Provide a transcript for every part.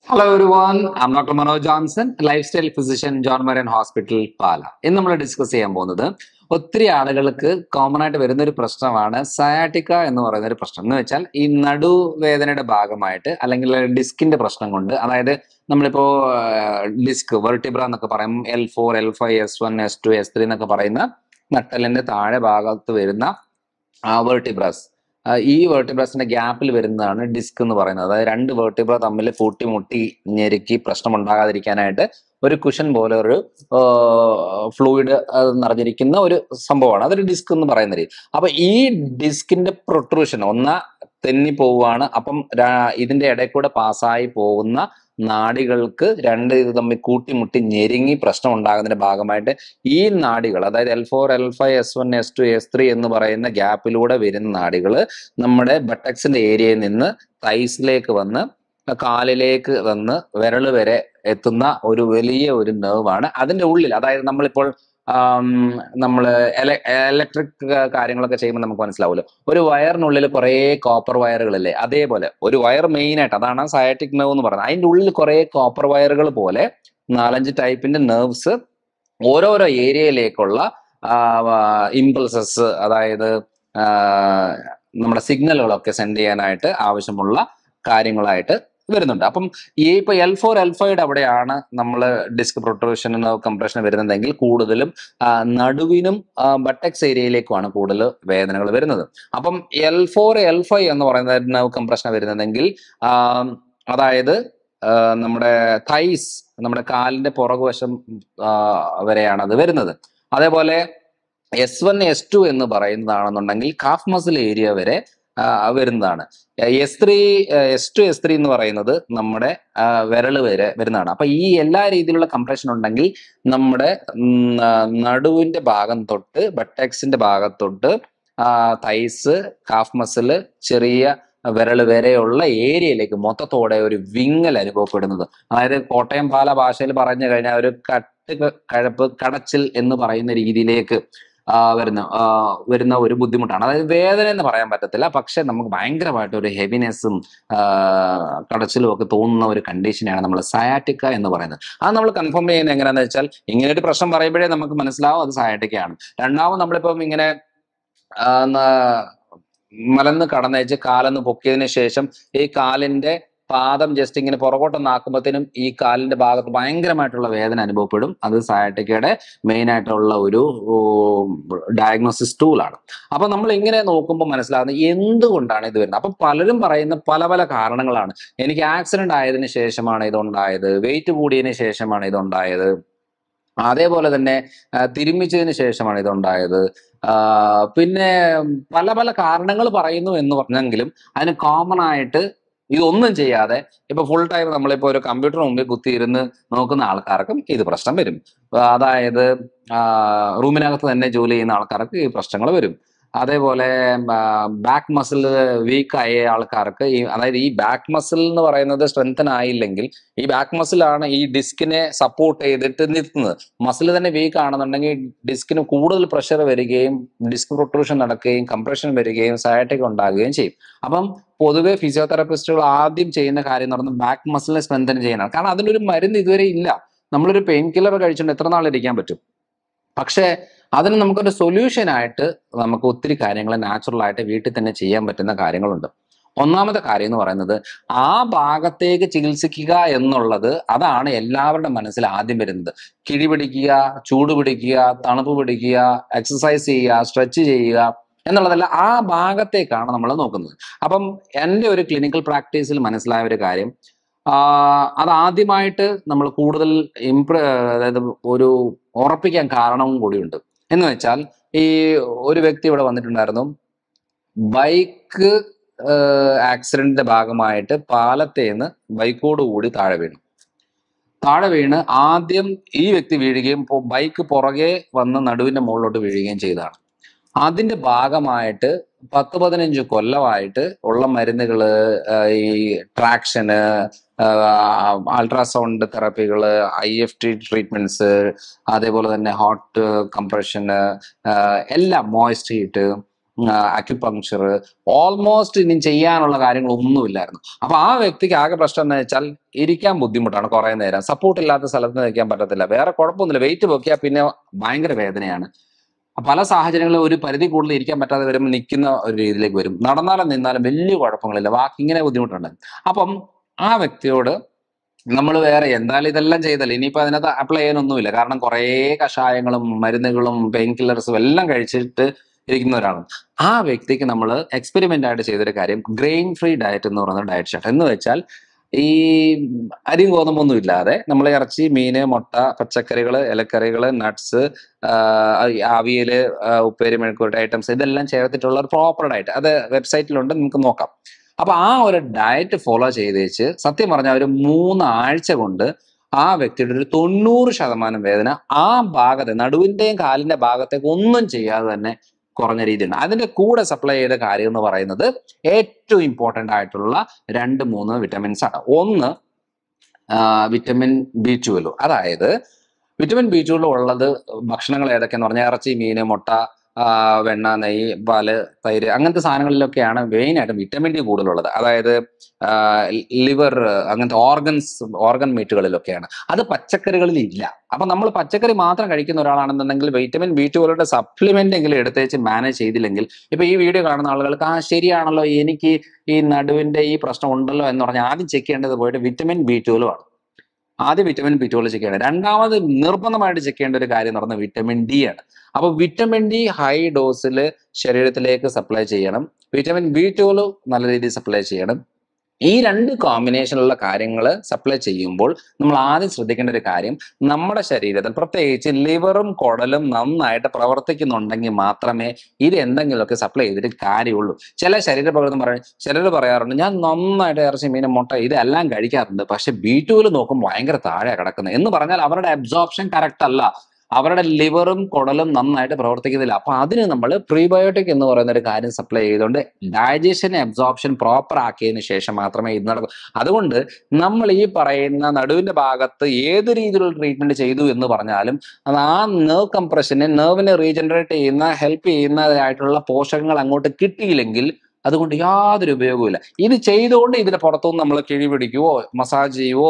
hello everyone I'm doctor Manoj Johnson lifestyle physician John Maran hospital Pala ഇന്ന് നമ്മൾ discuss ചെയ്യാൻ പോകുന്നത് ഒത്തിരി ആളുകൾക്ക് കോമൺ ആയിട്ട് വരുന്ന ഒരു പ്രശ്നമാണ് സയാറ്റിക്ക എന്ന് പറയുന്ന ഒരു പ്രശ്നം എന്ന് വെച്ചാൽ ഈ നടുവേദനയുടെ ഭാഗമായിട്ട് അല്ലെങ്കിൽ ഡിസ്കിന്റെ പ്രശ്നം കൊണ്ട് അതായത് നമ്മളിപ്പോ ഡിസ്ക് വെർട്ടിബ്ര എന്നൊക്കെ പറയും L four L five S one S two S three എന്നൊക്കെ പറയുന്ന നട്ടലിന്റെ താഴെ ഭാഗത്ത് വരുന്ന വെർട്ടിബ്രസ് ഈ വേർട്ടിബ്രസിന്റെ ഗ്യാപ്പിൽ വരുന്നതാണ് ഡിസ്ക് എന്ന് പറയുന്നത് അതായത് രണ്ട് വേർട്ടിബ്ര തമ്മിൽ കൂട്ടിമുട്ടി ഞെരുക്കി പ്രശ്നം ഉണ്ടാകാതിരിക്കാനായിട്ട് ഒരു കുഷൻ പോലെ ഒരു ഫ്ലൂയിഡ് നിറഞ്ഞിരിക്കുന്ന ഒരു സംഭവമാണ് അതൊരു ഡിസ്ക് എന്ന് പറയുന്ന രീതി അപ്പൊ ഈ ഡിസ്കിന്റെ പ്രൊട്രൂഷൻ ഒന്ന് തെന്നി പോവുകയാണ് അപ്പം രാ- ഇതിന്റെ ഇടയിൽ കൂടെ പാസ്സായി പോകുന്ന നാടികൾക്ക് രണ്ട് ഇത് തമ്മിൽ കൂട്ടിമുട്ടി ഞെരുങ്ങി പ്രശ്നം ഉണ്ടാകുന്നതിന്റെ ഭാഗമായിട്ട് ഈ നാടികൾ അതായത് L four L five S one S two S three എന്ന് പറയുന്ന ഗ്യാപ്പിലൂടെ വരുന്ന നാടികൾ നമ്മുടെ ബട്ടക്സിന്റെ ഏരിയയിൽ നിന്ന് തൈസിലേക്ക് വന്ന് കാലിലേക്ക് വന്ന് വിരല് വരെ എത്തുന്ന ഒരു വലിയ ഒരു നെർവാണ് അതിന്റെ ഉള്ളിൽ അതായത് നമ്മളിപ്പോൾ നമ്മൾ ഇലക്ട്രിക് കാര്യങ്ങളൊക്കെ ചെയ്യുമ്പോൾ നമുക്ക് മനസ്സിലാവുമല്ലോ ഒരു വയറിനുള്ളിൽ കുറേ കോപ്പർ വയറുകളില്ലേ അതേപോലെ ഒരു വയർ മെയിൻ ആയിട്ട് അതാണ് സയാറ്റിക് നെർവ് എന്ന് പറയുന്നത് അതിന്റെ ഉള്ളിൽ കുറേ കോപ്പർ വയറുകൾ പോലെ നാലഞ്ച് ടൈപ്പിന്റെ നെർവ്സ് ഓരോരോ ഏരിയയിലേക്കുള്ള ഇമ്പൾസസ് അതായത് ആ, നമ്മുടെ സിഗ്നലുകളൊക്കെ സെൻഡ് ചെയ്യാനായിട്ട് ആവശ്യമുള്ള കാര്യങ്ങളായിട്ട് വരുന്നുണ്ട് അപ്പം ഈ ഇപ്പൊ എൽ ഫോർ എൽ ഫൈയുടെ അവിടെയാണ് നമ്മൾ ഡിസ്ക് പ്രൊട്രൂഷൻ കംപ്രഷൻ വരുന്നതെങ്കിൽ കൂടുതലും ആ, നടുവിനും ബട്ടക്സ് ഏരിയയിലേക്കുമാണ് കൂടുതൽ വേദനകൾ വരുന്നത് അപ്പം എൽ ഫോർ എൽ ഫൈവ് എന്ന് പറയുന്ന നർവ് കംപ്രഷൻ വരുന്നതെങ്കിൽ ആ, അതായത് ആ, നമ്മുടെ തൈസ് നമ്മുടെ കാലിന്റെ പുറകുവശം ആ, വരെയാണ് അത് വരുന്നത് അതേപോലെ എസ് വൺ എസ് ടു എന്ന് പറയുന്നതാണെന്നുണ്ടെങ്കിൽ കാഫ് മസിൽ ഏരിയ വരെ ആ, വരുന്നതാണ് S three S two S three എന്ന് പറയുന്നത് നമ്മുടെ ആ, വിരല് വരെ വരുന്നതാണ് അപ്പൊ ഈ എല്ലാ രീതിയിലുള്ള കംപ്രഷൻ ഉണ്ടെങ്കിൽ നമ്മുടെ ഉം, ആ, നടുവിന്റെ ഭാഗം തൊട്ട് ബട്ടക്സിന്റെ ഭാഗത്തൊട്ട് തൈസ് കാഫ് മസില് ചെറിയ വിരൽ വരെയുള്ള ഏരിയയിലേക്ക് മൊത്തത്തോടെ ഒരു വിങ്ങൽ അനുഭവപ്പെടുന്നത് അതായത് കോട്ടയം പാല ഭാഷയിൽ പറഞ്ഞു കഴിഞ്ഞാൽ ഒരു കട്ട് ക- കഴപ്പ് കടച്ചിൽ എന്ന് പറയുന്ന രീതിയിലേക്ക് ആ, വരുന്ന ആ, വരുന്ന ഒരു ബുദ്ധിമുട്ടാണ് അതായത് വേദന എന്ന് പറയാൻ പറ്റത്തില്ല പക്ഷെ നമുക്ക് ഭയങ്കരമായിട്ട് ഒരു ഹെവിനെസ്സും കടച്ചിലും ഒക്കെ തോന്നുന്ന ഒരു കണ്ടീഷനാണ് നമ്മൾ സയാറ്റിക്ക എന്ന് പറയുന്നത് അത് നമ്മൾ കൺഫേം ചെയ്യുന്നത് എങ്ങനെയാണെന്ന് വെച്ചാൽ ഇങ്ങനെ ഒരു പ്രശ്നം പറയുമ്പോഴേ നമുക്ക് മനസ്സിലാവും അത് സയാറ്റിക്കയാണ് രണ്ടാമത് നമ്മളിപ്പം ഇങ്ങനെ ആ, ന- മലന്ന് കടന്നയച്ച് കാലൊന്ന് പൊക്കിയതിന് ശേഷം ഈ കാലിന്റെ പാദം ജസ്റ്റ് ഇങ്ങനെ പുറകോട്ടൊന്ന് ആക്കുമ്പോഴത്തേനും ഈ കാലിന്റെ ഭാഗത്ത് ഭയങ്കരമായിട്ടുള്ള വേദന അനുഭവപ്പെടും അത് സയാറ്റിക്കയുടെ മെയിൻ ആയിട്ടുള്ള ഒരു ഡയഗ്നോസിസ് ടൂളാണ് അപ്പൊ നമ്മൾ ഇങ്ങനെ നോക്കുമ്പോൾ മനസ്സിലാകുന്നത് എന്തുകൊണ്ടാണ് ഇത് വരുന്നത് അപ്പൊ പലരും പറയുന്ന പല പല കാരണങ്ങളാണ് എനിക്ക് ആക്സിഡന്റ് ആയതിനു ശേഷമാണ് ഇതുണ്ടായത് വെയിറ്റ് കൂടിയതിനു ശേഷമാണ് ഇതുണ്ടായത് അതേപോലെ തന്നെ ആ, തിരുമ്മിച്ചതിന് ശേഷമാണ് ഇതുണ്ടായത് ആ, പിന്നെ പല പല കാരണങ്ങൾ പറയുന്നു എന്ന് പറഞ്ഞെങ്കിലും അതിന് കോമൺ ആയിട്ട് ഇതൊന്നും ചെയ്യാതെ ഇപ്പൊ ഫുൾ ടൈം നമ്മളിപ്പോ ഒരു കമ്പ്യൂട്ടർ മുമ്പിൽ കുത്തിയിരുന്ന് നോക്കുന്ന ആൾക്കാർക്കും ഇത് പ്രശ്നം വരും ആ, അതായത് ആ, റൂമിനകത്ത് തന്നെ ജോലി ചെയ്യുന്ന ആൾക്കാർക്ക് ഈ പ്രശ്നങ്ങൾ വരും അതേപോലെ ബാക്ക് മസിൽ വീക്ക് ആയ ആൾക്കാർക്ക് ഈ അതായത് ഈ ബാക്ക് മസിൽ എന്ന് പറയുന്നത് സ്ട്രെങ്തൻ ആയില്ലെങ്കിൽ ഈ ബാക്ക് മസിലാണ് ഈ ഡിസ്കിനെ സപ്പോർട്ട് ചെയ്തിട്ട് നിർത്തുന്നത് മസിൽ തന്നെ വീക്ക് ആണെന്നുണ്ടെങ്കിൽ ഡിസ്കിന് കൂടുതൽ പ്രഷർ വരികയും ഡിസ്ക് പ്രൊട്രൂഷൻ നടക്കുകയും കംപ്രഷൻ വരികയും സയാറ്റിക് ഉണ്ടാകുകയും ചെയ്യും അപ്പം പൊതുവെ ഫിസിയോതെറാപ്പിസ്റ്റുകൾ ആദ്യം ചെയ്യുന്ന കാര്യം എന്ന് പറയുന്നത് ബാക്ക് മസിലിനെ സ്ട്രെങ്തൻ ചെയ്യാനാണ് കാരണം അതിനൊരു മരുന്ന് ഇതുവരെ ഇല്ല നമ്മളൊരു പെയിൻ കില്ലർ കഴിച്ചുകൊണ്ട് എത്ര നാൾ ഇരിക്കാൻ പറ്റും പക്ഷേ അതിന് നമുക്കൊരു സൊല്യൂഷൻ ആയിട്ട് നമുക്ക് ഒത്തിരി കാര്യങ്ങൾ നാച്ചുറൽ ആയിട്ട് വീട്ടിൽ തന്നെ ചെയ്യാൻ പറ്റുന്ന കാര്യങ്ങളുണ്ട് ഒന്നാമത്തെ കാര്യം എന്ന് പറയുന്നത് ആ ഭാഗത്തേക്ക് ചികിത്സിക്കുക എന്നുള്ളത് അതാണ് എല്ലാവരുടെ മനസ്സിൽ ആദ്യം വരുന്നത് കിഴി പിടിക്കുക ചൂട് പിടിക്കുക തണുപ്പ് പിടിക്കുക എക്സസൈസ് ചെയ്യുക സ്ട്രെച്ച് ചെയ്യുക എന്നുള്ളതല്ല ആ ഭാഗത്തേക്കാണ് നമ്മൾ നോക്കുന്നത് അപ്പം എൻ്റെ ഒരു ക്ലിനിക്കൽ പ്രാക്ടീസിൽ മനസ്സിലായ ഒരു കാര്യം ആഹ് അത് ആദ്യമായിട്ട് നമ്മൾ കൂടുതൽ ഇംപ്ര അതായത് ഒരു ഉറപ്പിക്കാൻ കാരണവും കൂടിയുണ്ട് എന്ന് വെച്ചാൽ ഈ ഒരു വ്യക്തി ഇവിടെ വന്നിട്ടുണ്ടായിരുന്നു ബൈക്ക് ആക്സിഡന്റിന്റെ ഭാഗമായിട്ട് പാലത്തേന്ന് ബൈക്കോട് കൂടി താഴെ വീണു താഴെ വീണ് ആദ്യം ഈ വ്യക്തി വീഴുകയും പൊ- ബൈക്ക് പുറകെ വന്ന് നടുവിന്റെ മുകളിലോട്ട് വീഴുകയും ചെയ്തതാണ് അതിന്റെ ഭാഗമായിട്ട് പത്ത് പതിനഞ്ച് കൊല്ലമായിട്ട് ഉള്ള മരുന്നുകള് ആ, ഈ ട്രാക്ഷന് അൾട്രാസൗണ്ട് തെറാപ്പികള് ഐ എഫ് ടി ട്രീറ്റ്മെന്റ്സ് അതേപോലെ തന്നെ ഹോട്ട് കംപ്രഷന് എല്ലാം മോയിസ്റ്റ് ഹീറ്റ് അക്യുപങ്ക്ചർ ഓൾമോസ്റ്റ് ഇനി ചെയ്യാനുള്ള കാര്യങ്ങളൊന്നുമില്ലായിരുന്നു അപ്പൊ ആ വ്യക്തിക്ക് ആകെ പ്രശ്നം എന്ന് വെച്ചാൽ ഇരിക്കാൻ ബുദ്ധിമുട്ടാണ് കുറെ നേരം സപ്പോർട്ട് ഇല്ലാത്ത സ്ഥലത്ത് നിൽക്കാൻ പറ്റത്തില്ല വേറെ കുഴപ്പമൊന്നുമില്ല വെയിറ്റ് പൊക്കിയാൽ പിന്നെ ഭയങ്കര വേദനയാണ് പല സാഹചര്യങ്ങളിൽ ഒരു പരിധി കൂടുതൽ ഇരിക്കാൻ പറ്റാതെ വരുമ്പോൾ നിൽക്കുന്ന ഒരു രീതിയിലേക്ക് വരും നടന്നാലും നിന്നാലും വലിയ കുഴപ്പങ്ങളില്ല വാക്ക് ഇങ്ങനെ ബുദ്ധിമുട്ടുണ്ട് അപ്പം ആ വ്യക്തിയോട് നമ്മൾ വേറെ എന്തായാലും ഇതെല്ലാം ചെയ്തല്ലോ ഇനിയിപ്പോ അതിനകത്ത് അപ്ലൈ ചെയ്യാനൊന്നുമില്ല കാരണം കുറേ കഷായങ്ങളും മരുന്നുകളും പെയിൻ കില്ലർസും എല്ലാം കഴിച്ചിട്ട് ഇരിക്കുന്ന ഒരാളാണ് ആ വ്യക്തിക്ക് നമ്മൾ എക്സ്പെരിമെന്റ് ആയിട്ട് ചെയ്തൊരു കാര്യം ഗ്രെയിൻ ഫ്രീ ഡയറ്റ് എന്ന് പറയുന്ന ഡയറ്റ് ചാർട്ട് എന്ന് വെച്ചാൽ ഈ അരിയും ഗോതമ്പൊന്നും ഇല്ലാതെ നമ്മൾ ഇറച്ചി മീന് മുട്ട പച്ചക്കറികൾ ഇലക്കറികൾ നട്ട്സ് അവിയല് ആ, ഉപ്പേരി മെഴുക്കൂട്ട് ഐറ്റംസ് ഇതെല്ലാം ചേർത്തിട്ടുള്ള ഒരു പ്രോപ്പർ ഡയറ്റ് അത് വെബ്സൈറ്റിലുണ്ട് നമുക്ക് നോക്കാം അപ്പൊ ആ ഒരു ഡയറ്റ് ഫോളോ ചെയ്ത് വെച്ച് സത്യം പറഞ്ഞാൽ ഒരു മൂന്ന് ആഴ്ച കൊണ്ട് ആ വ്യക്തിയുടെ ഒരു തൊണ്ണൂറ് ശതമാനം വേദന ആ ഭാഗത്തെ നടുവിന്റെയും കാലിന്റെ ഭാഗത്തേക്ക് ഒന്നും ചെയ്യാതെ തന്നെ കുറഞ്ഞ രീതിയാണ് അതിന്റെ കൂടെ സപ്ലൈ ചെയ്ത കാര്യം എന്ന് പറയുന്നത് ഏറ്റവും ഇമ്പോർട്ടന്റ് ആയിട്ടുള്ള രണ്ട് മൂന്ന് വിറ്റമിൻസ് ആണ് ഒന്ന് വിറ്റമിൻ ബി ട്വൽവ് അതായത് വിറ്റമിൻ ബി ട്വൽവ് ഉള്ളത് ഭക്ഷണങ്ങൾ ഏതൊക്കെയെന്ന് പറഞ്ഞാൽ ഇറച്ചി മീന് മുട്ട ആ, വെണ്ണ നെയ്യ് പാല് തൈര് അങ്ങനത്തെ സാധനങ്ങളിലൊക്കെയാണ് മെയിൻ ആയിട്ട് വിറ്റമിൻ ഡി കൂടുതലുള്ളത് അതായത് ലിവർ അങ്ങനത്തെ ഓർഗൻസ് ഓർഗൻ മീറ്റുകളിലൊക്കെയാണ് അത് പച്ചക്കറികളിൽ ഇല്ല അപ്പൊ നമ്മൾ പച്ചക്കറി മാത്രം കഴിക്കുന്ന ഒരാളാണെന്നുണ്ടെങ്കിൽ വിറ്റമിൻ ബി ട്വൽവിന്റെ സപ്ലിമെന്റ് എങ്കിലും എടുത്തേച്ച് മാനേജ് ചെയ്തില്ലെങ്കിൽ ഇപ്പൊ ഈ വീഡിയോ കാണുന്ന ആളുകൾക്ക് ആ ശരിയാണല്ലോ എനിക്ക് ഈ നടുവിന്റെ ഈ പ്രശ്നം ഉണ്ടല്ലോ എന്ന് പറഞ്ഞാൽ ആദ്യം ചെക്ക് ചെയ്യേണ്ടത് പോയിട്ട് വിറ്റമിൻ ബി ട്വൽവ് ആണ് ആദ്യം വിറ്റമിൻ ബി ട്വൽവ് ചെക്ക് ചെയ്യണം രണ്ടാമത് നിർബന്ധമായിട്ട് ചെക്ക് ചെയ്യേണ്ട ഒരു കാര്യം എന്ന് പറഞ്ഞാൽ വിറ്റമിൻ ഡി ആണ് അപ്പൊ വിറ്റമിൻ ഡി ഹൈ ഡോസിൽ ശരീരത്തിലേക്ക് സപ്ലൈ ചെയ്യണം വിറ്റമിൻ ബി ട്വൽവ് നല്ല രീതിയിൽ സപ്ലൈ ചെയ്യണം ഈ രണ്ട് കോമ്പിനേഷനുള്ള കാര്യങ്ങൾ സപ്ലൈ ചെയ്യുമ്പോൾ നമ്മൾ ആദ്യം ശ്രദ്ധിക്കേണ്ട ഒരു കാര്യം നമ്മുടെ ശരീരത്തിൽ പ്രത്യേകിച്ച് ലിവറും കുടലും നന്നായിട്ട് പ്രവർത്തിക്കുന്നുണ്ടെങ്കിൽ മാത്രമേ ഇത് എന്തെങ്കിലുമൊക്കെ സപ്ലൈ ചെയ്തിട്ട് കാര്യമുള്ളൂ ചില ശരീരപ്രകൃതം പറയും ചിലർ പറയാറുണ്ട് ഞാൻ നന്നായിട്ട് ഇറച്ചി മീൻ മുട്ട ഇതെല്ലാം കഴിക്കാറുണ്ട് പക്ഷെ ബി ടുവിൽ നോക്കുമ്പോൾ ഭയങ്കര താഴെ കിടക്കുന്നത് എന്ന് പറഞ്ഞാൽ അവരുടെ അബ്സോർപ്ഷൻ കറക്റ്റ് അല്ല അവരുടെ ലിവറും കുടലും നന്നായിട്ട് പ്രവർത്തിക്കുന്നില്ല അപ്പൊ അതിന് നമ്മൾ പ്രീബയോട്ടിക് എന്ന് പറയുന്ന ഒരു കാര്യം സപ്ലൈ ചെയ്തുകൊണ്ട് ഡൈജഷൻ അബ്സോർപ്ഷൻ പ്രോപ്പർ ആക്കിയതിന് ശേഷം മാത്രമേ ഇത് നടക്കൂ അതുകൊണ്ട് നമ്മൾ ഈ പറയുന്ന നടുവിന്റെ ഭാഗത്ത് ഏത് രീതിയിലുള്ള ട്രീറ്റ്മെന്റ് ചെയ്തു എന്ന് പറഞ്ഞാലും അത് ആ നെർവ് കംപ്രഷനെ നെർവിനെ റീജനറേറ്റ് ചെയ്യുന്ന ഹെൽപ്പ് ചെയ്യുന്നതായിട്ടുള്ള പോഷകങ്ങൾ അങ്ങോട്ട് കിട്ടിയില്ലെങ്കിൽ അതുകൊണ്ട് യാതൊരു ഉപയോഗവുമില്ല ഇത് ചെയ്തുകൊണ്ട് ഇതിന്റെ പുറത്തുനിന്ന് നമ്മൾ കിഴി പിടിക്കുവോ മസാജ് ചെയ്യുവോ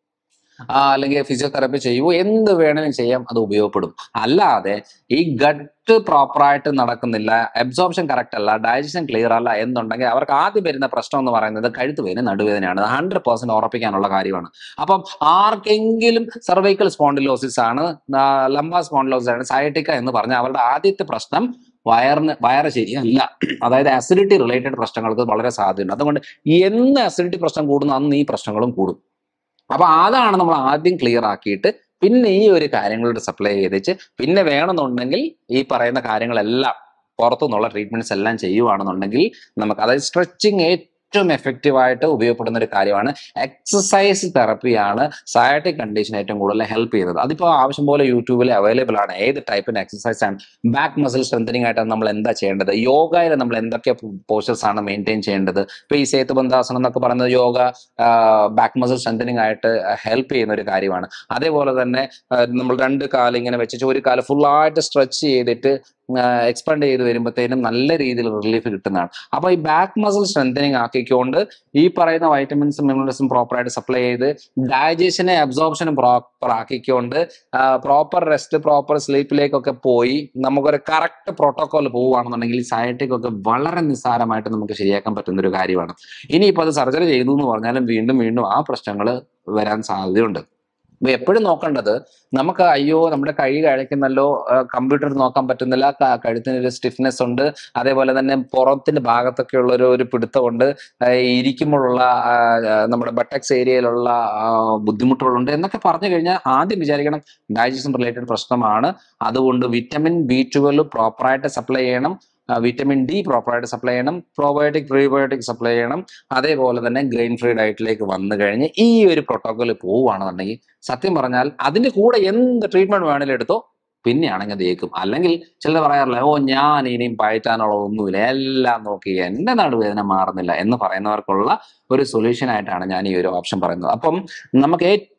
ആ, അല്ലെങ്കിൽ ഫിസിയോതെറാപ്പി ചെയ്യുവോ എന്ത് വേണമെങ്കിലും ചെയ്യാം അത് ഉപയോഗപ്പെടും അല്ലാതെ ഈ ഗട്ട് പ്രോപ്പറായിട്ട് നടക്കുന്നില്ല അബ്സോർപ്ഷൻ കറക്റ്റ് അല്ല ഡൈജഷൻ ക്ലിയർ അല്ല എന്നുണ്ടെങ്കിൽ അവർക്ക് ആദ്യം വരുന്ന പ്രശ്നം എന്ന് പറയുന്നത് കഴുത്ത് വേദന നടുവേദനയാണ് ഹൺഡ്രഡ് പെർസെന്റ് ഉറപ്പിക്കാനുള്ള കാര്യമാണ് അപ്പം ആർക്കെങ്കിലും സർവൈക്കൽ സ്പോണ്ടിലോസിസ് ആണ് ലംബ സ്പോണ്ടിലോസിസ് ആണ് സയറ്റിക്ക എന്ന് പറഞ്ഞാൽ അവരുടെ ആദ്യത്തെ പ്രശ്നം വയറിന് വയറ് ശരിയല്ല അതായത് അസിഡിറ്റി റിലേറ്റഡ് പ്രശ്നങ്ങൾക്ക് വളരെ സാധ്യതയുണ്ട് അതുകൊണ്ട് എന്ന് അസിഡിറ്റി പ്രശ്നം കൂടുന്നു അന്ന് ഈ പ്രശ്നങ്ങളും കൂടും അപ്പൊ അതാണ് നമ്മൾ ആദ്യം ക്ലിയർ ആക്കിയിട്ട് പിന്നെ ഈ ഒരു കാര്യങ്ങളുടെ സപ്ലൈ ചെയ്തിച്ച് പിന്നെ വേണമെന്നുണ്ടെങ്കിൽ ഈ പറയുന്ന കാര്യങ്ങളെല്ലാം പുറത്തുനിന്നുള്ള ട്രീറ്റ്മെന്റ്സ് എല്ലാം ചെയ്യുവാണെന്നുണ്ടെങ്കിൽ നമുക്ക് അതായത് സ്ട്രെച്ചിങ് ഏറ്റവും എഫക്റ്റീവ് ആയിട്ട് ഉപയോഗപ്പെടുന്ന ഒരു കാര്യമാണ് എക്സസൈസ് തെറപ്പിയാണ് സയാറ്റിക് കണ്ടീഷൻ ഏറ്റവും കൂടുതൽ ഹെൽപ്പ് ചെയ്യുന്നത് അതിപ്പോൾ ആവശ്യം പോലെ യൂട്യൂബിൽ അവൈലബിൾ ആണ് ഏത് ടൈപ്പിന് എക്സസൈസ് ആണ് ബാക്ക് മസിൽ സ്ട്രെങ്തനിങ് ആയിട്ട് നമ്മൾ എന്താ ചെയ്യേണ്ടത് യോഗയിൽ നമ്മൾ എന്തൊക്കെ പോസ്റ്റേഴ്സ് ആണ് മെയിൻറ്റെയിൻ ചെയ്യേണ്ടത് ഇപ്പൊ ഈ സേതുബന്ധാസനം എന്നൊക്കെ പറയുന്നത് യോഗ ബാക്ക് മസിൽ സ്ട്രെങ്തനിങ് ആയിട്ട് ഹെൽപ്പ് ചെയ്യുന്ന ഒരു കാര്യമാണ് അതേപോലെ തന്നെ ആ, നമ്മൾ രണ്ട് കാലം ഇങ്ങനെ വെച്ചിട്ട് ഒരു കാലം full ആയിട്ട് സ്ട്രെച്ച് ചെയ്തിട്ട് എക്സ്പാൻഡ് ചെയ്ത് വരുമ്പോഴത്തേനും നല്ല രീതിയിൽ റിലീഫ് കിട്ടുന്നതാണ് അപ്പൊ ഈ ബാക്ക് മസിൽ സ്ട്രെങ്തനിങ് ആക്കിക്കൊണ്ട് ഈ പറയുന്ന വൈറ്റമിൻസും മിനറൽസും പ്രോപ്പറായിട്ട് സപ്ലൈ ചെയ്ത് ഡൈജഷനെ അബ്സോർപ്ഷനും പ്രോപ്പർ ആക്കിക്കൊണ്ട് പ്രോപ്പർ റെസ്റ്റ് പ്രോപ്പർ സ്ലീപ്പിലേക്കൊക്കെ പോയി നമുക്കൊരു കറക്റ്റ് പ്രോട്ടോകോൾ പോവുകയാണെന്നുണ്ടെങ്കിൽ ഈ സയറ്റിക് ഒക്കെ വളരെ നിസ്സാരമായിട്ട് നമുക്ക് ശരിയാക്കാൻ പറ്റുന്ന ഒരു കാര്യമാണ് ഇനിയിപ്പോൾ അത് സർജറി ചെയ്തു എന്ന് പറഞ്ഞാലും വീണ്ടും വീണ്ടും ആ പ്രശ്നങ്ങൾ വരാൻ സാധ്യതയുണ്ട് അപ്പൊ എപ്പോഴും നോക്കേണ്ടത് നമുക്ക് അയ്യോ നമ്മുടെ കൈ കഴിക്കുന്നല്ലോ കമ്പ്യൂട്ടർ നോക്കാൻ പറ്റുന്നില്ല ക- കഴുത്തിന് ഒരു സ്റ്റിഫ്നെസ് ഉണ്ട് അതേപോലെ തന്നെ പുറത്തിന്റെ ഭാഗത്തൊക്കെ ഉള്ള ഒരു ഒരു പിടുത്തമുണ്ട് ആ, ഇരിക്കുമ്പോഴുള്ള ആ, ആ, നമ്മുടെ ബട്ടക്സ് ഏരിയയിലുള്ള ആ, ബുദ്ധിമുട്ടുകളുണ്ട് എന്നൊക്കെ പറഞ്ഞു കഴിഞ്ഞാൽ ആദ്യം വിചാരിക്കണം ഡൈജഷൻ റിലേറ്റഡ് പ്രശ്നമാണ് അതുകൊണ്ട് വിറ്റമിൻ ബി ട്വൽവ് പ്രോപ്പറായിട്ട് സപ്ലൈ ചെയ്യണം വിറ്റമിൻ ഡി പ്രോപ്പറായിട്ട് സപ്ലൈ ചെയ്യണം പ്രോബയോട്ടിക് പ്രീബയോട്ടിക് സപ്ലൈ ചെയ്യണം അതേപോലെ തന്നെ ഗ്രെയിൻ ഫ്രീ ഡയറ്റിലേക്ക് വന്നു കഴിഞ്ഞ് ഈ ഒരു പ്രോട്ടോകോൾ പോവുകയാണെന്നുണ്ടെങ്കിൽ സത്യം പറഞ്ഞാൽ അതിന്റെ കൂടെ എന്ത് ട്രീറ്റ്മെന്റ് വേണേലും എടുത്തോ പിന്നെയാണെങ്കിൽ അത് ഏക്കും അല്ലെങ്കിൽ ചിലർ പറയാറില്ല ഓ ഞാൻ ഇനിയും പയറ്റാനുള്ള ഒന്നുമില്ല എല്ലാം നോക്കി എന്റെ നടുവേദന മാറുന്നില്ല എന്ന് പറയുന്നവർക്കുള്ള ഒരു സൊല്യൂഷൻ ആയിട്ടാണ് ഞാൻ ഈ ഒരു ഓപ്ഷൻ പറയുന്നത് അപ്പം നമുക്ക്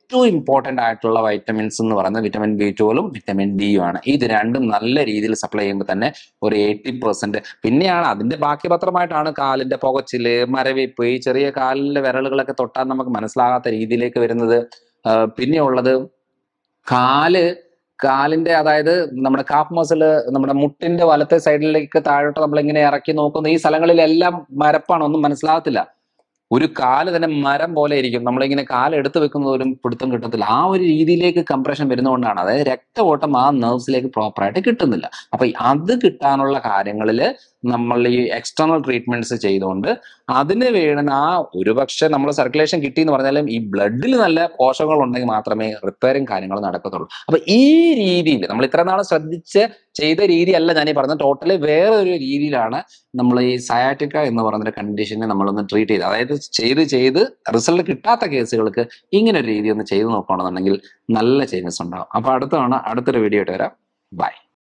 ഏറ്റവും ഇമ്പോർട്ടന്റ് ആയിട്ടുള്ള വൈറ്റമിൻസ് എന്ന് പറയുന്നത് വിറ്റമിൻ ബി ട്വൽവും വിറ്റമിൻ ഡിയും ആണ് ഇത് രണ്ടും നല്ല രീതിയിൽ സപ്ലൈ ചെയ്യുമ്പോൾ തന്നെ ഒരു എയ്റ്റി പെർസെന്റ് പിന്നെയാണ് അതിന്റെ ബാക്കി പത്രമായിട്ടാണ് കാലിന്റെ പുകച്ചില് മരവിപ്പ് ഈ ചെറിയ കാലിലെ വിരലുകളൊക്കെ തൊട്ടാൽ നമുക്ക് മനസ്സിലാകാത്ത രീതിയിലേക്ക് വരുന്നത് ആ, പിന്നെയുള്ളത് കാല് കാലിന്റെ അതായത് നമ്മുടെ കാഫ് മസില് നമ്മുടെ മുട്ടിന്റെ വലത്തെ സൈഡിലേക്ക് താഴോട്ട് നമ്മൾ ഇങ്ങനെ ഇറക്കി നോക്കുന്ന ഈ സ്ഥലങ്ങളിലെല്ലാം മരപ്പാണ് ഒന്നും മനസ്സിലാകത്തില്ല ഒരു കാല് തന്നെ മരം പോലെ ഇരിക്കും നമ്മളിങ്ങനെ കാല് എടുത്തു വെക്കുന്ന പോലും പിടുത്തം കിട്ടത്തില്ല ആ ഒരു രീതിയിലേക്ക് കംപ്രഷൻ വരുന്നതുകൊണ്ടാണ് അതായത് രക്തഓട്ടം ആ നെർവ്സിലേക്ക് പ്രോപ്പറായിട്ട് കിട്ടുന്നില്ല അപ്പൊ അത് കിട്ടാനുള്ള കാര്യങ്ങളിൽ നമ്മൾ ഈ എക്സ്റ്റേണൽ ട്രീറ്റ്മെന്റ്സ് ചെയ്തുകൊണ്ട് അതിന് വേണ്ടുന്ന ആ ഒരുപക്ഷെ നമ്മൾ സർക്കുലേഷൻ കിട്ടി എന്ന് പറഞ്ഞാലും ഈ ബ്ലഡിൽ നല്ല പോഷകങ്ങൾ ഉണ്ടെങ്കിൽ മാത്രമേ റിപ്പയറിങ് കാര്യങ്ങൾ നടക്കത്തുള്ളൂ അപ്പൊ ഈ രീതിയിൽ നമ്മൾ ഇത്ര നാൾ ശ്രദ്ധിച്ച് ചെയ്ത രീതിയല്ല ഞാൻ ഈ പറഞ്ഞ ടോട്ടലി വേറെ ഒരു രീതിയിലാണ് നമ്മൾ ഈ സയാറ്റിക്ക എന്ന് പറയുന്ന ഒരു കണ്ടീഷനെ നമ്മളൊന്ന് ട്രീറ്റ് ചെയ്ത് അതായത് ചെയ്ത് ചെയ്ത് റിസൾട്ട് കിട്ടാത്ത കേസുകൾക്ക് ഇങ്ങനെ ഒരു രീതി ഒന്ന് ചെയ്ത് നോക്കുകയാണെന്നുണ്ടെങ്കിൽ നല്ല ചേഞ്ചസ് ഉണ്ടാവും അപ്പൊ അടുത്താണ് അടുത്തൊരു വീഡിയോ ആയിട്ട് വരാം ബൈ